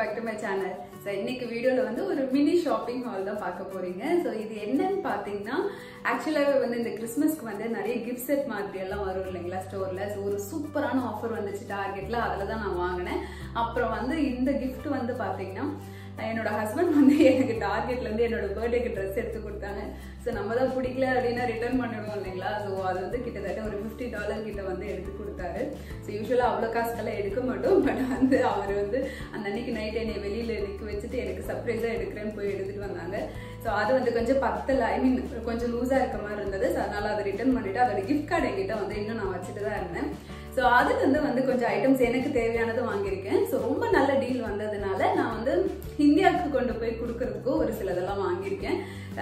back to my channel so இன்னைக்கு வீடியோவில் வந்து ஒரு மினி ஷாப்பிங் ஹால் தான் பார்க்க போறீங்க ஸோ இது என்னன்னு பார்த்தீங்கன்னா ஆக்சுவலாகவே வந்து இந்த கிறிஸ்மஸ்க்கு வந்து நிறைய கிஃப்ட் செட் மாதிரி எல்லாம் வரும் இல்லைங்களா ஸ்டோரில் ஸோ ஒரு சூப்பரான ஆஃபர் வந்துச்சு டார்கெட்டில் அதில் தான் நான் வாங்கினேன் அப்புறம் வந்து இந்த gift வந்து பார்த்தீங்கன்னா என்னோட ஹஸ்பண்ட் வந்து எனக்கு டார்கெட்ல இருந்து என்னோட பர்த்டேக்கு ட்ரெஸ் எடுத்து கொடுத்தாங்க ஸோ நம்ம தான் பிடிக்கல அப்படின்னா ரிட்டர்ன் பண்ணிடுவோம் இல்லைங்களா ஸோ அது வந்து கிட்டத்தட்ட ஒரு ஃபிஃப்டி டாலர் கிட்ட வந்து எடுத்து கொடுத்தாரு ஸோ யூஸ்வலாக அவ்வளோ காசுக்கெல்லாம் எடுக்க மாட்டோம் பட் வந்து அவர் வந்து அந்த அன்னைக்கு நைட் என்னை வெளியில் நிற்க வச்சுட்டு எனக்கு சர்ப்ரைஸாக எடுக்கிறேன்னு போய் எடுத்துட்டு வந்தாங்க ஸோ அது வந்து கொஞ்சம் பத்தல ஐ மீன் கொஞ்சம் லூஸாக இருக்க மாதிரி இருந்தது ஸோ அதனால அதை ரிட்டர்ன் பண்ணிட்டு அதோட கிஃப்ட் கார்டு என்கிட்ட வந்து இன்னும் நான் வச்சுட்டு தான் இருந்தேன் ஸோ அதுலேருந்து வந்து கொஞ்சம் ஐட்டம்ஸ் எனக்கு தேவையானது வாங்கியிருக்கேன் ஸோ ரொம்ப நல்ல டீல் வந்ததுனால நான் வந்து இந்தியாவுக்கு கொண்டு போய் கொடுக்கறதுக்கும் ஒரு சிலதெல்லாம் வாங்கியிருக்கேன்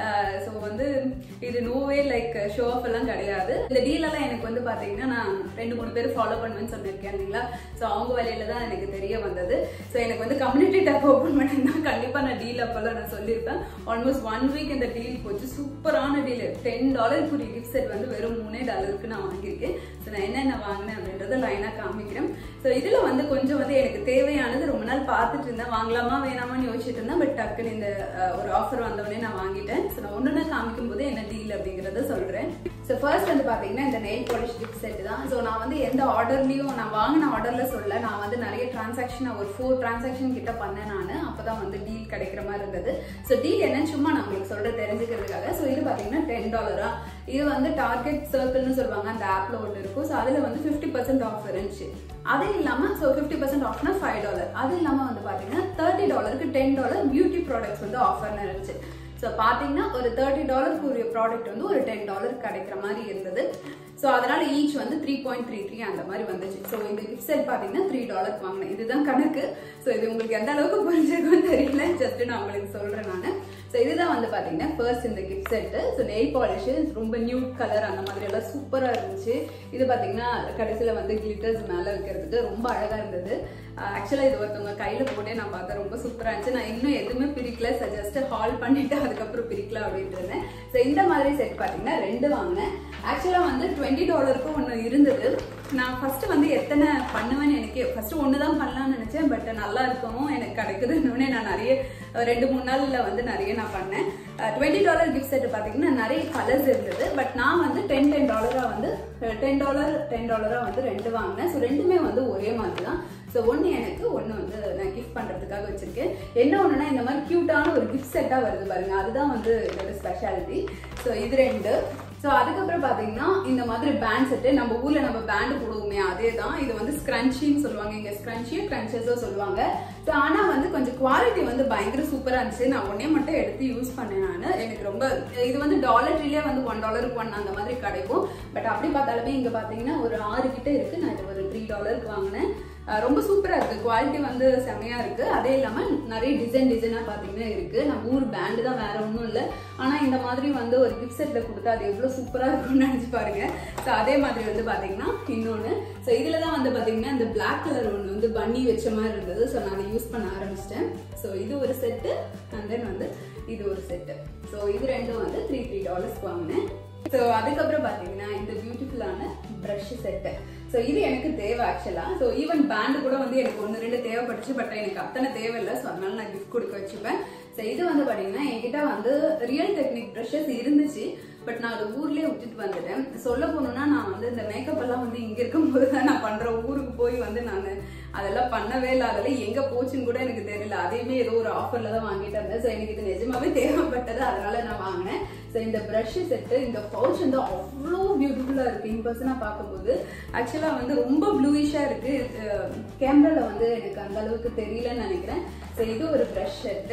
ஸோ வந்து இது நோவே லைக் ஷோ ஆஃப் எல்லாம் கிடையாது இந்த டீல் எல்லாம் எனக்கு வந்து பார்த்தீங்கன்னா நான் ரெண்டு மூணு பேர் ஃபாலோ பண்ணுவேன்னு சொல்லியிருக்கேன் இல்லைங்களா ஸோ அவங்க வழியில தான் எனக்கு தெரிய வந்தது ஸோ எனக்கு வந்து கம்யூனிட்டி டேப் ஓப்பன் பண்ணியிருந்தா கண்டிப்பாக நான் டீல் அப்போல்லாம் நான் சொல்லியிருப்பேன் ஆல்மோஸ்ட் ஒன் வீக் இந்த டீல் போச்சு சூப்பரான டீல் டென் டாலருக்குரிய கிஃப்ட் செட் வந்து வெறும் மூணே டாலருக்கு நான் வாங்கியிருக்கேன் ஸோ நான் என்னென்ன வாங்கினேன் அப்படின்றத லைனாக காமிக்கிறேன் ஸோ இதில் வந்து கொஞ்சம் வந்து எனக்கு தேவையானது ரொம்ப நாள் பார்த்துட்டு இருந்தேன் வாங்கலாமா வேணாமான்னு யோசிச்சுட்டு இருந்தேன் பட் டக்குன்னு இந்த அஹ், ஒரு ஆஃபர் வந்தவொடனே நான் வாங்கிட்டேன் ஸோ நான் ஒன்று காமிக்கும் போது என்ன டீல் அப்படிங்கிறத சொல்கிறேன் ஸோ ஃபர்ஸ்ட் வந்து பார்த்தீங்கன்னா இந்த நெயில் பாலிஷ் கிஃப்ட் செட் தான் ஸோ நான் வந்து எந்த ஆர்டர்லையும் நான் வாங்கின ஆர்டரில் சொல்ல நான் வந்து நிறைய டிரான்சாக்ஷன் ஒரு ஃபோர் டிரான்சாக்ஷன் கிட்ட பண்ணேன் நான் அப்போ தான் வந்து டீல் கிடைக்கிற மாதிரி இருந்தது ஸோ டீல் என்னன்னு சும்மா நான் உங்களுக்கு சொல்கிற தெரிஞ்சுக்கிறதுக்காக ஸோ இது பார்த்தீங்கன்னா டென் டாலரா இது வந்து டார்கெட் சர்க்கிள்னு சொல்லுவாங்க அந்த ஆப்பில் ஒன்று இருக்கும் ஸோ அதில் வந்து ஃபிஃப்டி பர்சன்ட் ஆஃப் இருந்துச்சு அது இல்லாமல் ஸோ ஃபிஃப்டி பர்சன்ட் ஆஃப்னா ஃபைவ் டாலர் அது இல்லாமல் வந்து பார்த்தீங்கன்னா தேர்ட்டி டாலருக்கு டென் டாலர் பியூட்டி ப்ராடக்ட்ஸ் வந்து ஆஃபர்னு இருந்துச்சு ஸோ பார்த்தீங்கன்னா ஒரு தேர்ட்டி டாலருக்கு உரிய ப்ராடக்ட் வந்து ஒரு டென் டாலர் கிடைக்கிற மாதிரி இருந்தது ஸோ அதனால ஈச் வந்து த்ரீ பாயிண்ட் த்ரீ த்ரீ அந்த மாதிரி வந்துச்சு ஸோ இந்த கிஃப்ட் செட் பார்த்தீங்கன்னா த்ரீ டாலருக்கு வாங்கினேன் இதுதான் கணக்கு ஸோ இது உங்களுக்கு எந்த அளவுக்கு புரிஞ்சிருக்கும்னு தெரியல ஜஸ்ட் நான் உங்களுக்கு சொல்கிறேன் நான் ஸோ இதுதான் வந்து பார்த்தீங்கன்னா ஃபர்ஸ்ட் இந்த gift set so nail polish ரொம்ப நியூட் கலர் அந்த மாதிரி எல்லாம் சூப்பராக இருந்துச்சு இது பார்த்தீங்கன்னா கடைசியில் வந்து கிளிட்டர்ஸ் மேலே வைக்கிறதுக்கு ரொம்ப அழகாக இருந்தது ஆக்சுவலாக இது ஒருத்தவங்க கையில் போட்டே நான் பார்த்தேன் ரொம்ப சூப்பராக இருந்துச்சு நான் இன்னும் எதுவுமே பிரிக்கல ஸோ ஜஸ்ட் ஹால் பண்ணிட்டு அதுக்கப்புறம் பிரிக்கல அப்படின்ட்டு இருந்தேன் ஸோ இந்த மாதிரி செட் பார்த்தீங்கன்னா ரெண்டு வாங்கினேன் ஆக்சுவலாக வந்து டுவெண்ட்டி டாலருக்கும் ஒன்று இருந்தது நான் ஃபர்ஸ்ட் வந்து எத்தனை பண்ணுவேன்னு எனக்கு ஃபர்ஸ்ட் ஒன்று தான் பண்ணலாம்னு நினச்சேன் பட் நல்லா இருக்கவும் எனக்கு கிடைக்குதுன்னு நான் நிறைய அஹ், ரெண்டு மூணு நாளில் வந்து நிறைய நான் பண்ணேன் டுவெண்ட்டி டாலர் கிஃப்ட் செட் பார்த்தீங்கன்னா நிறைய கலர்ஸ் இருந்தது பட் நான் வந்து டென் டென் டாலராக வந்து டென் டாலர் டென் டாலராக வந்து ரெண்டு வாங்கினேன் ஸோ ரெண்டுமே வந்து ஒரே மாதிரி தான் ஸோ ஒன்று எனக்கு ஒன்று வந்து நான் கிஃப்ட் பண்ணுறதுக்காக வச்சுருக்கேன் என்ன ஒன்றுனா இந்த மாதிரி க்யூட்டான ஒரு கிஃப்ட் செட்டாக வருது பாருங்க அதுதான் வந்து இதோட ஸ்பெஷாலிட்டி ஸோ இது ரெண்டு ஸோ அதுக்கப்புறம் பார்த்தீங்கன்னா இந்த மாதிரி பேண்ட் செட்டு நம்ம ஊரில் நம்ம பேண்டு போடுவோமே அதே தான் இது வந்து ஸ்க்ரன்ச்சின்னு சொல்லுவாங்க இங்கே ஸ்க்ரன்ச்சியோ க்ரன்ச்சஸோ சொல்லுவாங்க ஸோ ஆனால் வந்து கொஞ்சம் குவாலிட்டி வந்து பயங்கர சூப்பராக இருந்துச்சு நான் ஒன்றே மட்டும் எடுத்து யூஸ் பண்ணேன் நான் எனக்கு ரொம்ப இது வந்து டாலர்லேயே வந்து ஒன் டாலருக்கு ஒன் அந்த மாதிரி கிடைக்கும் பட் அப்படி பார்த்தாலுமே இங்கே பார்த்தீங்கன்னா ஒரு ஆறு கிட்ட இருக்குது நான் இது ஒரு த்ரீ டாலருக்கு வாங்கினேன் அஹ் ரொம்ப சூப்பராக இருக்குது குவாலிட்டி வந்து செமையாக இருக்குது அதே இல்லாமல் நிறைய டிசைன் டிசைனாக பார்த்தீங்கன்னா இருக்குது நம்ம ஊர் பேண்டு தான் வேற ஒன்றும் இல்லை ஆனால் இந்த மாதிரி வந்து ஒரு கிஃப்ட் செட்டில் கொடுத்தா அது எவ்வளோ சூப்பராக இருக்கும்னு நினச்சி பாருங்க ஸோ அதே மாதிரி வந்து பார்த்தீங்கன்னா இன்னொன்று ஸோ இதில் தான் வந்து பார்த்தீங்கன்னா இந்த பிளாக் கலர் ஒன்று வந்து பன்னி வச்ச மாதிரி இருந்தது ஸோ நான் அதை யூஸ் பண்ண ஆரம்பிச்சிட்டேன் ஸோ இது ஒரு செட்டு அண்ட் தென் வந்து இது ஒரு செட்டு ஸோ இது ரெண்டும் வந்து த்ரீ த்ரீ டாலர்ஸ்க்கு வாங்கினேன் ஸோ அதுக்கப்புறம் பார்த்தீங்கன்னா இந்த பியூட்டிஃபுல்லான ப்ரஷ் செட்டு ஸோ இது எனக்கு தேவை ஆக்சுவலாக ஸோ ஈவன் பேண்டு கூட வந்து எனக்கு ஒன்று ரெண்டு தேவைப்பட்டுச்சு பட் எனக்கு அத்தனை தேவையில்லை ஸோ அதனால நான் கிஃப்ட் கொடுக்க வச்சுப்பேன் ஸோ இது வந்து பார்த்தீங்கன்னா என்கிட்ட வந்து ரியல் டெக்னிக் ப்ரஷஸ் இருந்துச்சு பட் நான் அது ஊர்லேயே விட்டுட்டு வந்துட்டேன் சொல்ல போகணுன்னா நான் வந்து இந்த மேக்கப் எல்லாம் வந்து இங்கே இருக்கும்போது தான் நான் பண்ணுறேன் ஊருக்கு போய் வந்து நான் அதெல்லாம் பண்ணவே இல்லை அதெல்லாம் எங்கே போச்சுன்னு கூட எனக்கு தெரியல அதையுமே ஏதோ ஒரு ஆஃபரில் தான் வாங்கிட்டு இருந்தேன் ஸோ எனக்கு இது நிஜமாவே தேவைப்பட்டது அதனால நான் வாங்கினேன் ஸோ இந்த ப்ரஷ் செட்டு இந்த பவுச் வந்து அவ்வளோ பியூட்டிஃபுல்லாக இருக்குது இன் பர்சனாக பார்க்கும்போது ஆக்சுவலாக வந்து ரொம்ப ப்ளூயிஷாக இருக்குது கேமராவில் வந்து எனக்கு அந்த அளவுக்கு தெரியலன்னு நினைக்கிறேன் ஸோ இது ஒரு brush set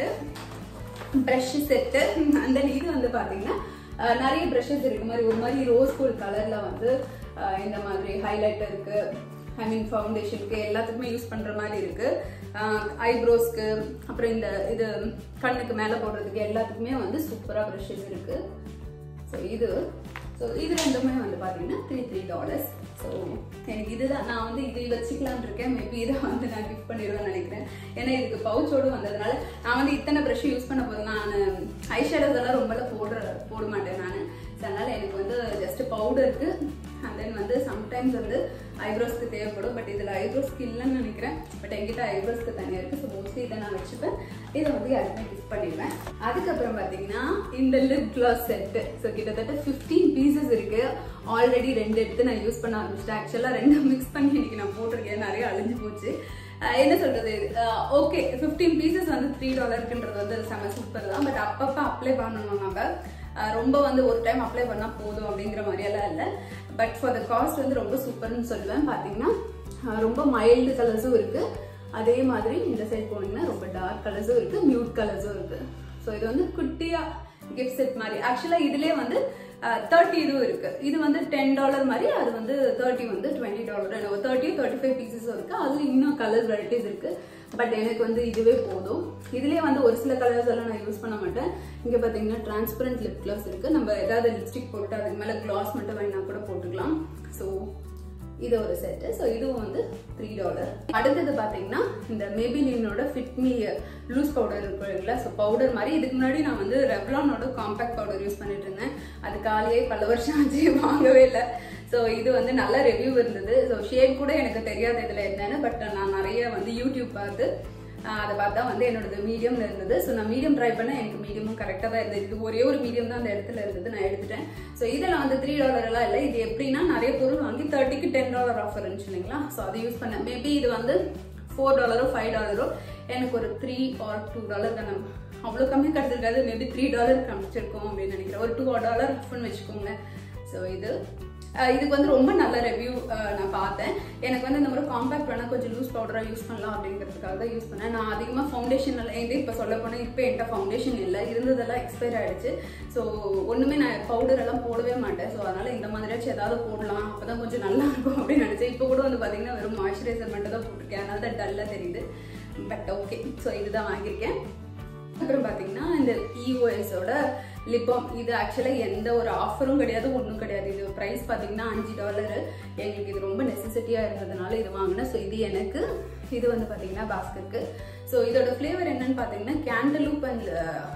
brush set and then இது வந்து பார்த்தீங்கன்னா அஹ், நிறைய ப்ரஷஸ் இருக்கு மாதிரி ஒரு மாதிரி ரோஸ் கோல்ட் கலரில் வந்து அஹ், இந்த மாதிரி ஹைலைட்டர் இருக்கு ஐ மீன் ஃபவுண்டேஷனுக்கு எல்லாத்துக்குமே யூஸ் பண்ணுற மாதிரி இருக்கு ஐப்ரோஸ்க்கு அப்புறம் இந்த இது கண்ணுக்கு மேலே போடுறதுக்கு எல்லாத்துக்குமே வந்து சூப்பராக ப்ரஷஸ் இருக்கு ஸோ இது ஸோ இது ரெண்டுமே வந்து பார்த்தீங்கன்னா த்ரீ த்ரீ டாலர்ஸ் ஸோ எனக்கு இதுதான் நான் வந்து இதை வச்சுக்கலான் இருக்கேன் மேபி இதை வந்து நான் கிஃப்ட் பண்ணிடுவேன்னு நினைக்கிறேன் ஏன்னா இதுக்கு பவுச்சோடு வந்ததுனால நான் வந்து இத்தனை ப்ரஷ் யூஸ் பண்ண போகிறேன் நான் ஐ ஷேடோஸ் எல்லாம் ரொம்பலாம் போடுற போட மாட்டேன் நான் ஸோ அதனால் எனக்கு வந்து ஜஸ்ட் பவுடருக்கு அண்ட் தென் வந்து சம்டைம்ஸ் வந்து ஐப்ரோஸ்க்கு தேவைப்படும் பட் இதில் ஐப்ரோஸ்க்கு இல்லைன்னு நினைக்கிறேன் பட் என்கிட்ட ஐப்ரோஸ்க்கு தனியாக இருக்குது ஸோ மோஸ்ட்லி இதை நான் வச்சுப்பேன் இதை வந்து யாருமே கிஃப்ட் பண்ணிடுவேன் அதுக்கப்புறம் பார்த்தீங்கன்னா இந்த லிப் கிளாஸ் செட்டு ஸோ கிட்டத்தட்ட ஃபிஃப்டீன் பீசஸ் இருக்கு ஆல்ரெடி ரெண்டு எடுத்து நான் யூஸ் பண்ண ஆரம்பிச்சிட்டேன் ஆக்சுவலாக ரெண்டும் மிக்ஸ் பண்ணி இன்னைக்கு நான் போட்டிருக்கேன் நிறைய அழிஞ்சு போச்சு அஹ் என்ன சொல்றது ஓகே ஃபிஃப்டீன் பீசஸ் வந்து த்ரீ டாலருக்குன்றது வந்து செம சூப்பர் தான் பட் அப்பப்போ அப்ளை பண்ணணும் நம்ம அஹ் ரொம்ப வந்து ஒரு டைம் அப்ளை பண்ணால் போதும் அப்படிங்கிற மாதிரியெல்லாம் இல்லை பட் ஃபார் த காஸ்ட் வந்து ரொம்ப சூப்பர்னு சொல்லுவேன் பார்த்தீங்கன்னா அஹ் ரொம்ப மைல்டு கலர்ஸும் இருக்கு அதே மாதிரி இந்த சைட் போனீங்கன்னா ரொம்ப டார்க் கலர்ஸும் இருக்கு மியூட் கலர்ஸும் இருக்கு ஸோ இது வந்து குட்டியா கிஃப்ட் செட் மாதிரி ஆக்சுவலா இதுலயே வந்து தேர்ட்டி இதுவும் இருக்கு இது வந்து டென் டாலர் மாதிரி அது வந்து தேர்ட்டி வந்து twenty dollar thirty thirty five பீசஸும் இருக்கு அது இன்னும் கலர் வெரைட்டிஸ் இருக்கு பட் எனக்கு வந்து இதுவே போதும் இதுலயே வந்து ஒரு சில கலர்ஸ் எல்லாம் நான் யூஸ் பண்ண மாட்டேன் இங்க பாத்தீங்கன்னா டிரான்ஸ்பரண்ட் லிப் கிளாஸ் இருக்கு நம்ம ஏதாவது லிப்ஸ்டிக் போட்டு அதுக்கு மேல கிளாஸ் மட்டும் வேணா கூட போட்டுக்கலாம் ஸோ இது ஒரு செட்டு ஸோ இதுவும் வந்து த்ரீ டாலர் அடுத்தது பார்த்தீங்கன்னா இந்த மேபிலினோட ஃபிட்மி லூஸ் பவுடர் இருக்கும் இல்லைங்களா ஸோ பவுடர் மாதிரி இதுக்கு முன்னாடி நான் வந்து ரெவ்லானோட காம்பேக்ட் பவுடர் யூஸ் பண்ணிட்டு இருந்தேன் அது காலையே பல வருஷம் ஆச்சு வாங்கவே இல்லை ஸோ இது வந்து நல்ல ரிவ்யூ இருந்தது ஸோ ஷேட் கூட எனக்கு தெரியாது இதில் என்னன்னு பட் நான் நிறைய வந்து யூடியூப் பார்த்து ஆஹ் அதை பார்த்தா வந்து என்னோடது மீடியம்ல இருந்தது ஸோ நான் மீடியம் ட்ரை பண்ணேன் எனக்கு மீடியமும் கரெக்டாக தான் இருந்தது இது ஒரே ஒரு மீடியம் தான் அந்த இடத்துல இருந்தது நான் எடுத்துட்டேன் ஸோ இதெல்லாம் வந்து த்ரீ டாலர் எல்லாம் இல்லை இது எப்படின்னா நிறைய பொருள் வாங்கி தேர்ட்டிக்கு டென் டாலர் ஆஃபர் இருந்துச்சு இல்லைங்களா ஸோ அதை யூஸ் பண்ணேன் மேபி இது வந்து ஃபோர் டாலரோ ஃபைவ் டாலரோ எனக்கு ஒரு த்ரீ ஆர் டூ டாலர் தானே அவ்வளோ கம்மி கிடைச்சிருக்காது மேபி த்ரீ டாலர் கிடைச்சிருக்கோம் அப்படின்னு நினைக்கிறேன் ஒரு டூ டாலர் ஆஃப்னு வச்சுக்கோங்க ஸோ இது அஹ் இதுக்கு வந்து ரொம்ப நல்ல ரிவ்யூ நான் பார்த்தேன் எனக்கு வந்து இந்த மாதிரி காம்பேக்ட் வேணால் கொஞ்சம் லூஸ் பவுடராக யூஸ் பண்ணலாம் அப்படிங்கிறதுக்காக தான் யூஸ் பண்ணேன் நான் அதிகமாக ஃபவுண்டேஷன் எல்லாம் இப்போ சொல்ல போனால் இப்போ என்கிட்ட ஃபவுண்டேஷன் இல்லை இருந்ததெல்லாம் எக்ஸ்பயர் ஆயிடுச்சு ஸோ ஒன்றுமே நான் பவுடர் எல்லாம் போடவே மாட்டேன் ஸோ அதனால் இந்த மாதிரியாச்சும் ஏதாவது போடலாம் அப்போ தான் கொஞ்சம் நல்லா இருக்கும் அப்படின்னு நினச்சேன் இப்போ கூட வந்து பார்த்தீங்கன்னா வெறும் மாய்ஸ்சரைசர் மட்டும் தான் போட்டிருக்கேன் அதனால தான் டல்லாக தெரியுது பட் ஓகே ஸோ இதுதான் வாங்கியிருக்கேன் அப்புறம் பார்த்தீங்கன்னா இந்த இஓஎஸோட லிப்பம் இது ஆக்சுவலாக எந்த ஒரு ஆஃபரும் கிடையாது ஒன்றும் கிடையாது இது ப்ரைஸ் பார்த்தீங்கன்னா அஞ்சு டாலரு எங்களுக்கு இது ரொம்ப நெசசிட்டியாக இருந்ததுனால இது வாங்கினேன் ஸோ இது எனக்கு இது வந்து பார்த்தீங்கன்னா பாஸ்கருக்கு ஸோ இதோட ஃப்ளேவர் என்னன்னு பார்த்தீங்கன்னா கேண்டலூப் அண்ட்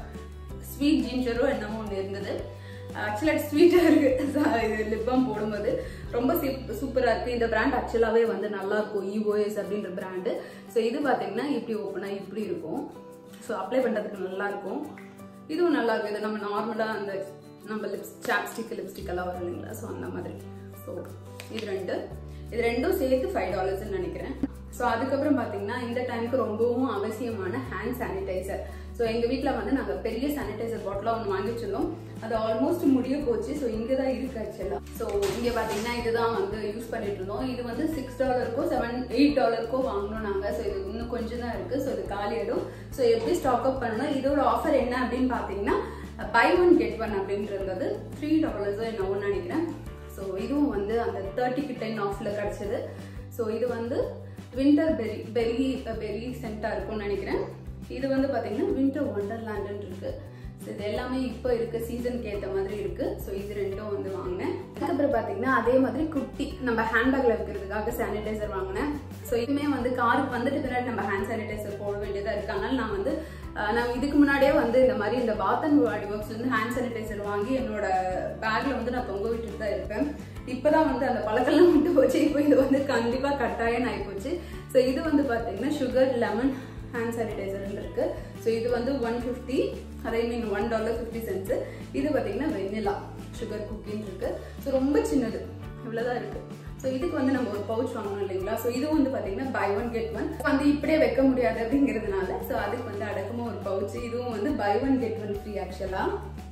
ஸ்வீட் ஜிஞ்சரோ என்னமோ ஒன்று இருந்தது ஆக்சுவலாக அது ஸ்வீட்டாக இருக்குது இது லிப்பம் போடும்போது ரொம்ப சூப்பராக இருக்குது இந்த பிராண்ட் ஆக்சுவலாகவே வந்து நல்லா இருக்கும் இஓஎஸ் அப்படின்ற பிராண்டு ஸோ இது பார்த்தீங்கன்னா இப்படி ஓப்பனாக இப்படி இருக்கும் ஸோ அப்ளை பண்ணுறதுக்கு நல்லா இருக்கும் இதுவும் நல்லா இருக்கும் இது நம்ம நார்மலாக அந்த நம்ம லிப்ஸ் சாப்ஸ்டிக் லிப்ஸ்டிக் எல்லாம் வரும் இல்லைங்களா ஸோ அந்த மாதிரி ஸோ இது ரெண்டு இது ரெண்டும் சேர்த்து ஃபைவ் டாலர்ஸ்னு நினைக்கிறேன் ஸோ அதுக்கப்புறம் பார்த்தீங்கன்னா இந்த டைமுக்கு ரொம்பவும் அவசியமான ஹேண்ட் சானிடைசர் ஸோ எங்கள் வீட்டில் வந்து நாங்கள் பெரிய சானிடைசர் பாட்டிலாக ஒன்று வாங்கி வச்சிருந்தோம் அது ஆல்மோஸ்ட் முடிய போச்சு ஸோ இங்கே தான் இருக்கு ஆக்சுவலாக ஸோ இங்கே பார்த்தீங்கன்னா இதுதான் வந்து யூஸ் பண்ணிட்டு இருந்தோம் இது வந்து சிக்ஸ் டாலருக்கோ செவன் எயிட் டாலருக்கோ வாங்கினோம் நாங்கள் ஸோ இது இன்னும் கொஞ்சம் தான் இருக்குது ஸோ இது காலியாயிடும் ஸோ எப்படி ஸ்டாக் அப் பண்ணணும் இதோட ஆஃபர் என்ன அப்படின்னு பார்த்தீங்கன்னா பை ஒன் கெட் ஒன் அப்படின்றது த்ரீ டாலர்ஸோ என்னவோன்னு நினைக்கிறேன் ஸோ இதுவும் வந்து அந்த தேர்ட்டிக்கு டென் ஆஃபில் கிடச்சிது ஸோ இது வந்து வின்டர் பெரி பெரி பெரி சென்ட்டாக இருக்கும்னு நினைக்கிறேன் இது வந்து பார்த்தீங்கன்னா வின்டர் ஒண்டர்லேண்டுன்னு இருக்கு ஸோ இது எல்லாமே இப்போ இருக்க சீசனுக்கு ஏற்ற மாதிரி இருக்கு ஸோ இது ரெண்டும் வந்து வாங்கினேன் அதுக்கப்புறம் பார்த்தீங்கன்னா அதே மாதிரி குட்டி நம்ம ஹேண்ட்பேக்கில் வைக்கிறதுக்காக சானிடைசர் வாங்கினேன் ஸோ இதுவுமே வந்து காருக்கு வந்துட்டு பின்னாடி நம்ம ஹேண்ட் சானிடைசர் போட வேண்டியதாக இருக்கு அதனால நான் வந்து அஹ், நான் இதுக்கு முன்னாடியே வந்து இந்த மாதிரி இந்த பாத் அண்ட் பாடி ஒர்க்ஸ் வந்து ஹேண்ட் சானிடைசர் வாங்கி என்னோட பேக்ல வந்து நான் தொங்க விட்டுட்டு தான் இருப்பேன் இப்போதான் வந்து அந்த பழக்கெல்லாம் விட்டு போச்சு இப்போ இது வந்து கண்டிப்பாக கட்டாயம் ஆகி போச்சு ஸோ இது வந்து பார்த்தீங்கன்னா சுகர் லெமன் ஹேண்ட் சானிடைசர்னு இருக்கு ஸோ இது வந்து ஒன் ஃபிஃப்டி அதே mean one dollar fifty cents இது பார்த்தீங்கன்னா வெண்ணிலா சுகர் குக்கின்னு இருக்கு ஸோ ரொம்ப சின்னது இவ்வளோதான் இருக்கு ஸோ இதுக்கு வந்து நம்ம ஒரு பவுச் வாங்கணும் இல்லைங்களா ஸோ இதுவும் வந்து பார்த்தீங்கன்னா பை ஒன் கெட் ஒன் வந்து இப்படியே வைக்க முடியாது அப்படிங்கிறதுனால ஸோ அதுக்கு வந்து அடக்கமாக ஒரு பவுச் இதுவும் வந்து buy one get one free ஆக்சுவலாக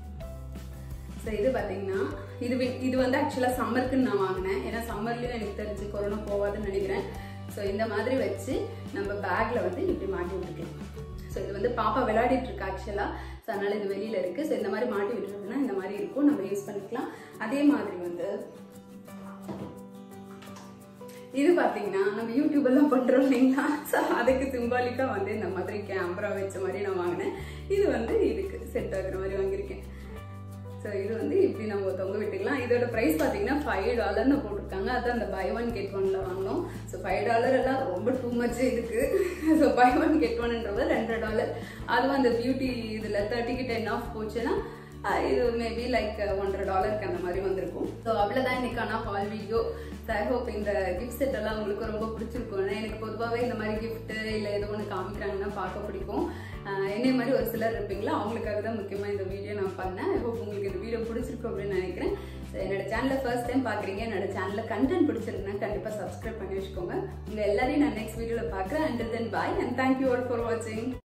ஸோ இது பார்த்தீங்கன்னா இது வி- இது வந்து ஆக்சுவலாக சம்மருக்குன்னு நான் வாங்கினேன் ஏன்னா சம்மர்லேயும் எனக்கு தெரிஞ்சு கொரோனா போகாதுன்னு நினைக்கிறேன் ஸோ இந்த மாதிரி வச்சு நம்ம பேக்கில் வந்து இப்படி மாட்டி விட்டுக்கலாம் ஸோ இது வந்து பாப்பா விளையாடிட்டு இருக்கா ஆக்சுவலாக ஸோ அதனால இது வெளியில் இருக்குது ஸோ இந்த மாதிரி மாட்டி விட்டுருந்தோம்னா இந்த மாதிரி இருக்கும் நம்ம யூஸ் பண்ணிக்கலாம் அதே மாதிரி வந்து இது பார்த்தீங்கன்னா நம்ம யூடியூப் எல்லாம் பண்ணுறோம் இல்லைங்களா ஸோ அதுக்கு சிம்பாலிக்காக வந்து இந்த மாதிரி கேமரா வச்ச மாதிரி நான் வாங்கினேன் இது வந்து இதுக்கு செட் ஆகுற மாதிரி வாங்கியிருக்கேன் ஸோ இது வந்து இப்படி நம்ம தொங்க விட்டுக்கலாம் இதோட ப்ரைஸ் பார்த்தீங்கன்னா ஃபைவ் டாலர்னு போட்டிருக்காங்க அதான் அந்த பை ஒன் கெட் ஒன்ல வாங்கினோம் ஸோ ஃபைவ் டாலர் எல்லாம் ரொம்ப டூ மச் இதுக்கு ஸோ பை ஒன் கெட் ஒன்ன்றது ரெண்டரை டாலர் அதுவும் அந்த பியூட்டி இதில் தேர்ட்டிக்கு டென் ஆஃப் போச்சுன்னா ஆஹ் இது மேபி லைக் ஒன்றரை டாலருக்கு அந்த மாதிரி வந்திருக்கும் ஸோ அவ்வளோதான் இன்னைக்கான haul video so I hope இந்த கிஃப்ட் செட் எல்லாம் உங்களுக்கு ரொம்ப பிடிச்சிருக்கும் ஏன்னா எனக்கு பொதுவாகவே இந்த மாதிரி gift இல்லை ஏதோ ஒன்று காமிக்கிறாங்கன்னா பார்க்க பிடிக்கும் ஆஹ் என்னை மாதிரி ஒரு சிலர் இருப்பீங்களா அவங்களுக்காக தான் முக்கியமாக இந்த வீடியோ நான் பண்ணேன் ஐ ஹோப் உங்களுக்கு இந்த வீடியோ பிடிச்சிருக்கும் அப்படின்னு நினைக்கிறேன் ஸோ என்னோட சேனலை ஃபர்ஸ்ட் டைம் பார்க்குறீங்க என்னோட சேனலில் கண்டென்ட் பிடிச்சிருந்தா கண்டிப்பாக சப்ஸ்கிரைப் பண்ணி வச்சுக்கோங்க உங்கள் எல்லாரையும் நான் நெக்ஸ்ட் வீடியோவில் பார்க்குறேன் and then bye and thank you all for வாட்சிங்